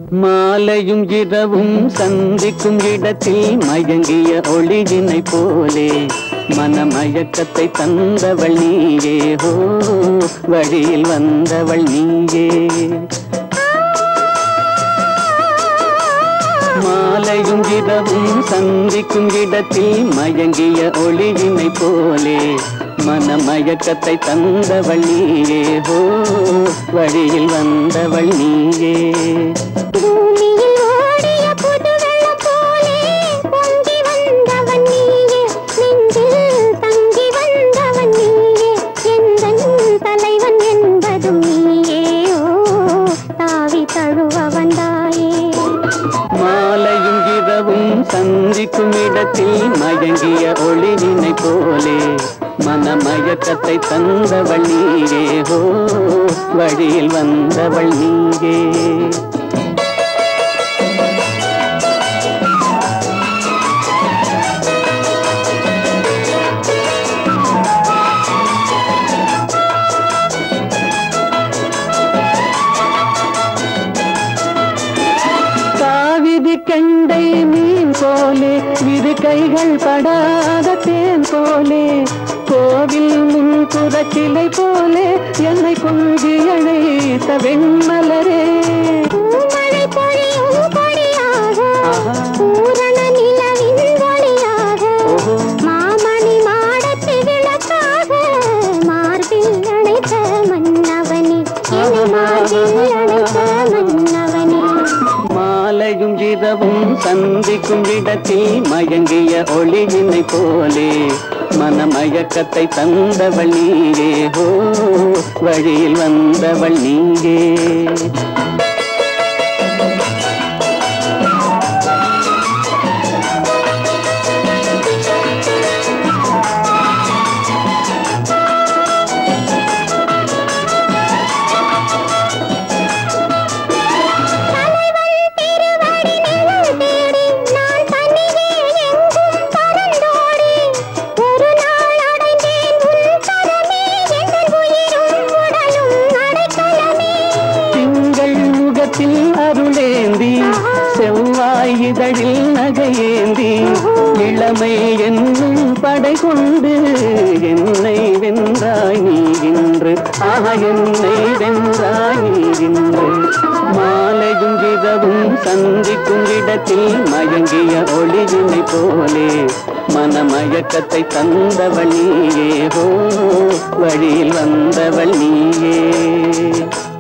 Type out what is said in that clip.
மாலையும் இரவும் சந்திக்கும் இடத்தில் மயங்கிய ஒளியினை போலே மனமயக்கத்தை தந்தவள் நீயே ஹோ வழியில் வந்தவள் நீயே மாலையும் இரவும் சந்திக்கும் இடத்தில் மயங்கிய ஒளியினை போலே மனமயக்கத்தை தந்தவள் நீயே ஹோ வழியில் வந்தவள் நீயே பூமியில் ஓடிய புது வெள்ளம் போலே பொங்கி வந்தவன் நீயே நெஞ்சில் தங்கி வந்தவன் நீயே எந்தன் தலைவன் என்பதும் நீயே ஓ தாவி தழுவ வந்தாயே மாலையும் இரவும் சந்திக்கும் இடத்தில் மயங்கிய ஒளியினை போலே மனமயக்கத்தை தந்தவள் நீயே ஹோ வழியில் வந்தவள் நீயே காவிரி கண்டை மீன் போலே இரு கைகள் படாத தேன் போலே கோவில் முன் புறச்சிலை போலே என்னை கொஞ்சி அழைத்த வெண்மலரே பூமழை பொழியும் கொடியாக ஆஹா. பூரண நிலவின் ஒளியாக ஓஹோ. மாமணி மாடத்து விளக்காக மார்பில் அணைத்த மன்னவனே என்னை மார்பில் அணைத்த மன்னவனே மாலையும் இரவும் சந்திக்கும் இடத்தில் மயங்கிய ஒளியினை போலே மனமயக்கத்தை தந்தவள் நீயே ஹோ வழியில் வந்தவள் நீயே திருவடி நிழல் தேடி நான் தனியே எங்கும் பறந்தோடி ஒரு நாள் அடைந்தேன் உன் கரமே எங்கள் உயிரும் உடலும் அடைக்கலமே திங்கள் முகத்தில் அருளேந்தி செவ்வாய் இதழில் நகையேந்தி இளமை என்னும் படை கொண்டு என்னை வென்றாய் நீ இன்று ஆஹா என்னை வென்றாய் நீ இன்று மாலையும் இரவும் சந்திக்கும் இடத்தில் மயங்கிய ஒளியினை போலே மனமயக்கத்தை தந்தவள் நீயே ஹோ வழியில் வந்தவள் நீயே